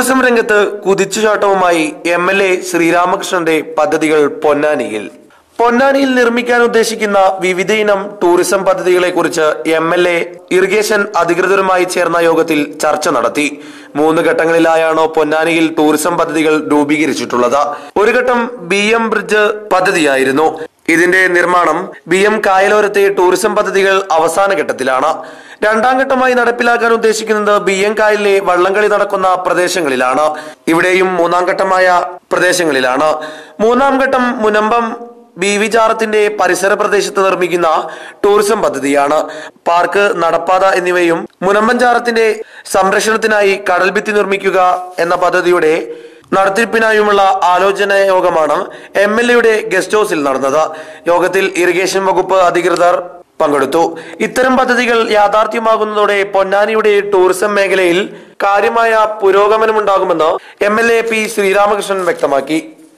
tourism രംഗത്ത് കുതിച്ചുചാട്ടവുമായി M L A ശ്രീരാമകൃഷ്ണന്റെ പദ്ധതികൾ പൊന്നാനിയിൽ പൊന്നാനിയിൽ നിർമ്മിക്കാൻ ഉദ്ദേശിക്കുന്ന വിവിധയിനം ടൂറിസം പദ്ധതികളെ കുറിച്ച് എം എൽ എ ഇറിഗേഷൻ അധികൃതരുമായി ചേർന്ന യോഗത്തിൽ ചർച്ച നടത്തി മൂന്ന് ഘട്ടങ്ങളിലായാണ് പൊന്നാനിയിൽ ടൂറിസം പദ്ധതികൾ രൂപീകരിച്ചിട്ടുള്ളത് ഒരു ഘട്ടം ബി എം ബ്രിഡ്ജ് പദ്ധതിയായിരുന്നു ഇതിന്റെ നിർമ്മാണം ബി എം കായലോരത്തെ ടൂറിസം പദ്ധതികൾ അവസാന ഘട്ടത്തിലാണ് രണ്ടാം ഘട്ടമായി നടപ്പിലാക്കാൻ ഉദ്ദേശിക്കുന്നത് ബി എം കായലിലെ വള്ളംകളി നടക്കുന്ന പ്രദേശങ്ങളിലാണ് ഇവിടെയും മൂന്നാം ഘട്ടമായ പ്രദേശങ്ങളിലാണ് മൂന്നാം ഘട്ടം മുനമ്പം ബി വി ജാറത്തിന്റെ പരിസര പ്രദേശത്ത് നിർമ്മിക്കുന്ന ടൂറിസം പദ്ധതിയാണ് പാർക്ക് നടപ്പാത എന്നിവയും മുനമ്പൻ ജാറത്തിന്റെ സംരക്ഷണത്തിനായി കടൽഭിത്തി നിർമ്മിക്കുക എന്ന പദ്ധതിയുടെ നടത്തിപ്പിനായുമുള്ള ആലോചന യോഗമാണ് എം എൽ എയുടെ ഗസ്റ്റ് ഹൗസിൽ നടന്നത് യോഗത്തിൽ ഇറിഗേഷൻ വകുപ്പ് അധികൃതർ പങ്കെടുത്തു ഇത്തരം പദ്ധതികൾ യാഥാർത്ഥ്യമാകുന്നതോടെ പൊന്നാനിയുടെ ടൂറിസം മേഖലയിൽ കാര്യമായ പുരോഗമനമുണ്ടാകുമെന്ന് M L A P Sreeramakrishnan വ്യക്തമാക്കി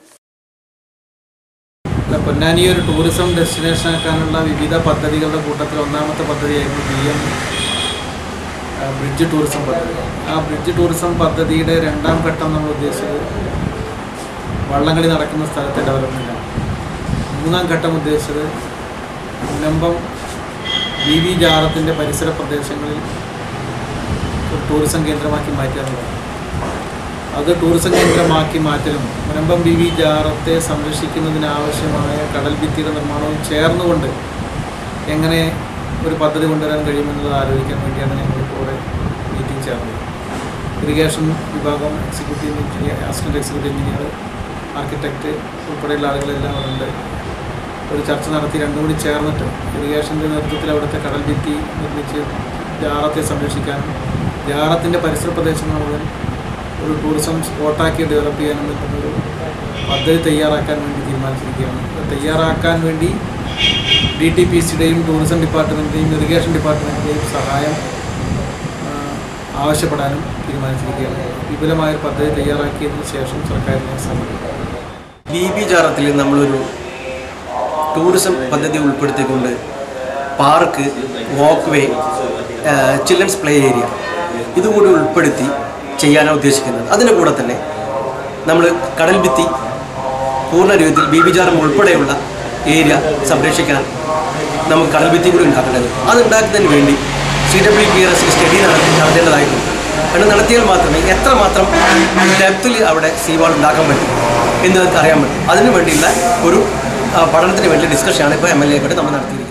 അല്ല, പൊന്നാനി ഒരു ടൂറിസം ഡെസ്റ്റിനേഷൻ ആക്കാനുള്ള വിവിധ പദ്ധതികളുടെ കൂട്ടത്തിൽ ഒന്നാമത്തെ പദ്ധതിയായിരുന്നു ബി എം ബ്രിഡ്ജ് ടൂറിസം പദ്ധതി ആ ബ്രിഡ്ജ് ടൂറിസം പദ്ധതിയുടെ രണ്ടാം ഘട്ടം നമ്മൾ ഉദ്ദേശിച്ചത് വള്ളംകളി നടക്കുന്ന സ്ഥലത്തെ ഡെവലപ്മെൻറ്റാണ് മൂന്നാം ഘട്ടം ഉദ്ദേശിച്ചത് മുനമ്പം ബി വി ജാറത്തിൻ്റെ പരിസര പ്രദേശങ്ങളിൽ ഒരു ടൂറിസം കേന്ദ്രമാക്കി മാറ്റുക എന്നുള്ളതാണ് അത് ടൂറിസം കേന്ദ്രമാക്കി മാറ്റലും മുനമ്പം ബി വി ജാറത്തെ സംരക്ഷിക്കുന്നതിനാവശ്യമായ കടൽ ഭിത്തിയുടെ നിർമ്മാണവും ചേർന്നുകൊണ്ട് എങ്ങനെ ഒരു പദ്ധതി കൊണ്ടുവരാൻ കഴിയുമെന്നത് ആലോചിക്കാൻ വേണ്ടിയാണ് ഞങ്ങൾ ഇപ്പോൾ മീറ്റിംഗ് ചേർന്നത് ഇറിഗേഷൻ വിഭാഗം executive engineer assistant executive engineer architect ഉൾപ്പെടെയുള്ള ആളുകളെല്ലാം അവിടെ ഉണ്ട് ഒരു ചർച്ച നടത്തി രണ്ടും കൂടി ചേർന്നിട്ട് ഇറിഗേഷൻ്റെ നേതൃത്വത്തിൽ അവിടുത്തെ കടൽ ഭിത്തി നിർമ്മിച്ച് ജാറത്തെ സംരക്ഷിക്കാനും ജാറത്തിൻ്റെ പരിസര പ്രദേശങ്ങൾ മുതൽ ഒരു ടൂറിസം സ്പോട്ടാക്കി ഡെവലപ്പ് ചെയ്യാനും പറ്റുന്നൊരു പദ്ധതി തയ്യാറാക്കാൻ വേണ്ടി തീരുമാനിച്ചിരിക്കുകയാണ് അത് തയ്യാറാക്കാൻ വേണ്ടി ഡി ടി പി സിയുടെയും ടൂറിസം ഡിപ്പാർട്ട്മെൻറ്റിൻ്റെയും ഇറിഗേഷൻ ഡിപ്പാർട്ട്മെൻറ്റിൻ്റെയും സഹായം ആ, ആവശ്യപ്പെടാനും തീരുമാനിച്ചിരിക്കുകയാണ് വിപുലമായൊരു പദ്ധതി തയ്യാറാക്കിയതിനു ശേഷം സർക്കാരിനെ സമർപ്പിക്കും ബി ബി ജാറത്തിൽ നമ്മളൊരു ടൂറിസം പദ്ധതി ഉൾപ്പെടുത്തിക്കൊണ്ട് park walkway children's play area ഇതുകൂടി ഉൾപ്പെടുത്തി ചെയ്യാനാണ് ഉദ്ദേശിക്കുന്നത് അതിൻ്റെ കൂടെ തന്നെ നമ്മൾ കടൽ ഭിത്തി പൂർണ്ണ രൂപത്തിൽ ബി ബി ജാറം ഉൾപ്പെടെയുള്ള ഏരിയ സംരക്ഷിക്കാൻ നമുക്ക് കടൽ ഭിത്തി കൂടി ഉണ്ടാക്കേണ്ടത് അത് ഉണ്ടാക്കുന്നതിന് വേണ്ടി C W P S study നടത്തി നടത്തേണ്ടതായിട്ടുണ്ട് കാരണം നടത്തിയാൽ മാത്രമേ എത്രമാത്രം ഡെപ്തിൽ അവിടെ സീവാൾ ഉണ്ടാക്കാൻ പറ്റും എന്ന് നമുക്ക് അറിയാൻ പറ്റും അതിനു വേണ്ടിയുള്ള ഒരു ആ, പഠനത്തിന് വേണ്ടി ഡിസ്കഷനാണ് ഇപ്പോൾ എം എൽ എ കൂടെ നമ്മൾ നടത്തിയിരിക്കുന്നത്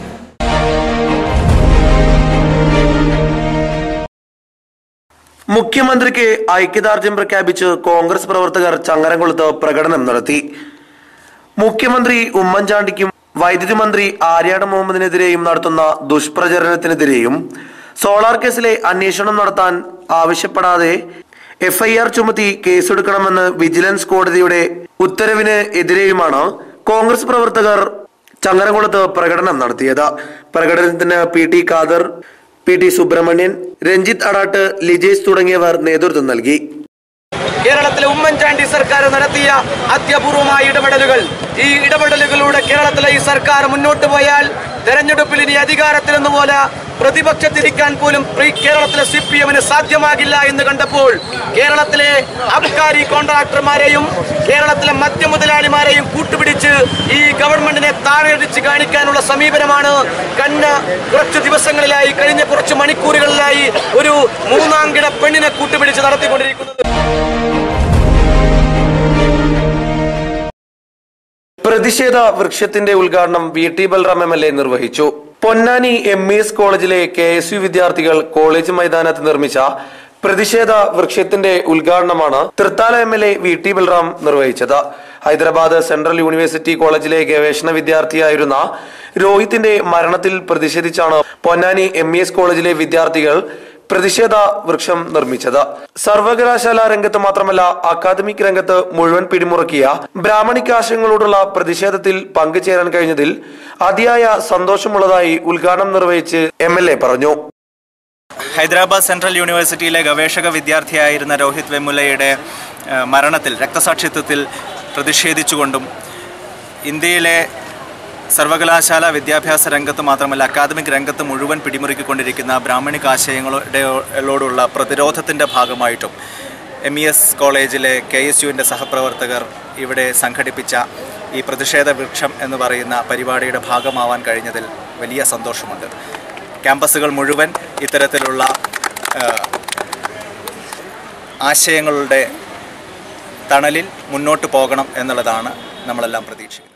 മുഖ്യമന്ത്രിക്ക് ഐക്യദാർഢ്യം പ്രഖ്യാപിച്ച് കോൺഗ്രസ് പ്രവർത്തകർ ചങ്ങരംകുളത്ത് പ്രകടനം നടത്തി മുഖ്യമന്ത്രി ഉമ്മൻചാണ്ടിക്കും വൈദ്യുതി മന്ത്രി ആര്യാട് മുഹമ്മദിനെതിരെയും നടത്തുന്ന ദുഷ്പ്രചരണത്തിനെതിരെയും സോളാർ കേസിലെ അന്വേഷണം നടത്താൻ ആവശ്യപ്പെടാതെ എഫ്ഐആർ ചുമത്തി കേസെടുക്കണമെന്ന് വിജിലൻസ് കോടതിയുടെ ഉത്തരവിന് എതിരെയുമാണ് കോൺഗ്രസ് പ്രവർത്തകർ ചങ്ങരംകുളത്ത് പ്രകടനം നടത്തിയത് പ്രകടനത്തിന് P T Khader P T Subramanian Ranjith Adatt Lijesh തുടങ്ങിയവർ നേതൃത്വം നൽകി കേരളത്തിലെ ഉമ്മൻചാണ്ടി സർക്കാർ നടത്തിയ അത്യപൂർവമായ ഇടപെടലുകൾ ഈ ഇടപെടലുകളിലൂടെ കേരളത്തിലെ ഈ സർക്കാർ മുന്നോട്ട് പോയാൽ തെരഞ്ഞെടുപ്പിൽ ഇനി അധികാരത്തിൽ നിന്ന് പോലെ പ്രതിപക്ഷത്തിരിക്കാൻ പോലും ഈ കേരളത്തിലെ സി പി എമ്മിന് സാധ്യമാകില്ല എന്ന് കണ്ടപ്പോൾ കേരളത്തിലെ അബ്കാരി കോൺട്രാക്ടർമാരെയും കേരളത്തിലെ മദ്യമുതലാളിമാരെയും കൂട്ടുപിടിച്ച് ഈ ഗവൺമെന്റിനെ താഴെടിച്ച് കാണിക്കാനുള്ള സമീപനമാണ് കണ്ണ് കുറച്ച് ദിവസങ്ങളിലായി കഴിഞ്ഞ കുറച്ച് മണിക്കൂറുകളിലായി ഒരു മൂന്നാംകിട പെണ്ണിനെ കൂട്ടുപിടിച്ച് നടത്തിക്കൊണ്ടിരിക്കുന്നത് പ്രതിഷേധ വൃക്ഷത്തിന്റെ ഉദ്ഘാടനം V T Balram M L A നിർവഹിച്ചു പൊന്നാനി എം ഇ എസ് കോളേജിലെ കെ എസ് യു വിദ്യാർത്ഥികൾ കോളേജ് മൈതാനത്ത് നിർമ്മിച്ച പ്രതിഷേധ വൃക്ഷത്തിന്റെ ഉദ്ഘാടനമാണ് Thrithala M L A V T Balram നിർവഹിച്ചത് ഹൈദരാബാദ് സെൻട്രൽ യൂണിവേഴ്സിറ്റി കോളേജിലെ ഗവേഷണ വിദ്യാർത്ഥിയായിരുന്ന രോഹിത്തിന്റെ മരണത്തിൽ പ്രതിഷേധിച്ചാണ് പൊന്നാനി എം ഇ എസ് കോളേജിലെ വിദ്യാർത്ഥികൾ പ്രതിഷേധ വൃക്ഷം നിർമ്മിച്ചത് സർവകലാശാല രംഗത്ത് മാത്രമല്ല അക്കാദമിക് രംഗത്ത് മുഴുവൻ പിടിമുറുക്കിയ ബ്രാഹ്മണിക ആശയങ്ങളോടുള്ള പ്രതിഷേധത്തിൽ പങ്കുചേരാൻ കഴിഞ്ഞതിൽ അതിയായ സന്തോഷമുള്ളതായി ഉദ്ഘാടനം നിർവഹിച്ച് എം എൽ എ പറഞ്ഞു ഹൈദരാബാദ് സെൻട്രൽ യൂണിവേഴ്സിറ്റിയിലെ ഗവേഷക വിദ്യാർത്ഥിയായിരുന്ന രോഹിത് വെമുലയുടെ ഏഹ്, മരണത്തിൽ രക്തസാക്ഷിത്വത്തിൽ പ്രതിഷേധിച്ചുകൊണ്ടും ഇന്ത്യയിലെ സർവകലാശാല വിദ്യാഭ്യാസ രംഗത്ത് മാത്രമല്ല അക്കാദമിക് രംഗത്ത് മുഴുവൻ പിടിമുറുക്കിക്കൊണ്ടിരിക്കുന്ന ബ്രാഹ്മണിക ആശയങ്ങളോടുള്ള പ്രതിരോധത്തിൻ്റെ ഭാഗമായിട്ടും എം ഇ എസ് കോളേജിലെ കെ എസ് യുവിൻ്റെ സഹപ്രവർത്തകർ ഇവിടെ സംഘടിപ്പിച്ച ഈ പ്രതിഷേധ വൃക്ഷം എന്ന് പറയുന്ന പരിപാടിയുടെ ഭാഗമാവാൻ കഴിഞ്ഞതിൽ വലിയ സന്തോഷമുണ്ട് ക്യാമ്പസുകൾ മുഴുവൻ ഇത്തരത്തിലുള്ള ആ, ആശയങ്ങളുടെ തണലിൽ മുന്നോട്ട് പോകണം എന്നുള്ളതാണ് നമ്മളെല്ലാം പ്രതീക്ഷിക്കുന്നത്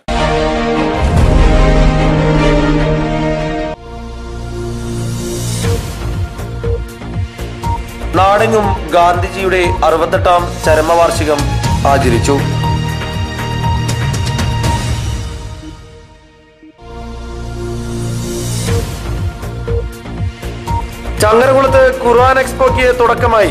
നാടെങ്ങും ഗാന്ധിജിയുടെ അറുപത്തെട്ടാം ചരമവാർഷികം ആചരിച്ചു ചങ്ങരകുളത്ത് ഖുർആൻ എക്സ്പോയ്ക്ക് തുടക്കമായി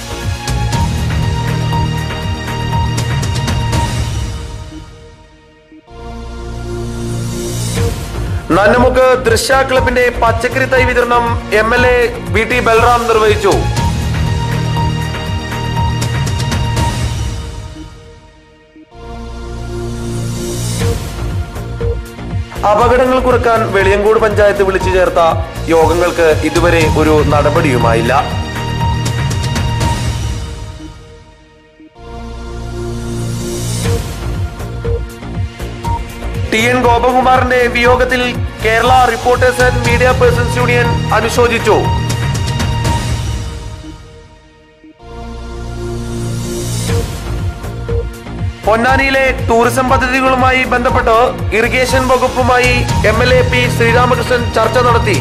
നന്നമുക്ക് ദൃശ്യ ക്ലബിന്റെ പച്ചക്കറി തൈ വിതരണം M L A V T Balram നിർവഹിച്ചു അപകടങ്ങൾ കുറക്കാൻ വെളിയങ്കോട് പഞ്ചായത്ത് വിളിച്ചു ചേർത്ത യോഗങ്ങൾക്ക് ഇതുവരെ ഒരു നടപടിയുമായില്ല ടി എൻ ഗോപകുമാറിന്റെ വിയോഗത്തിൽ Kerala reporters and media persons union അനുശോചിച്ചു പൊന്നാനിയിലെ ടൂറിസം പദ്ധതികളുമായി ബന്ധപ്പെട്ട് ഇറിഗേഷൻ വകുപ്പുമായി M L A P Sreeramakrishnan ചർച്ച നടത്തി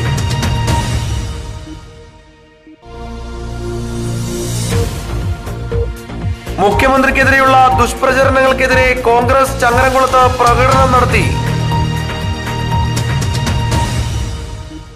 മുഖ്യമന്ത്രിക്കെതിരെയുള്ള ദുഷ്പ്രചരണങ്ങൾക്കെതിരെ കോൺഗ്രസ് ചങ്ങരംകുളത്ത് പ്രകടനം നടത്തി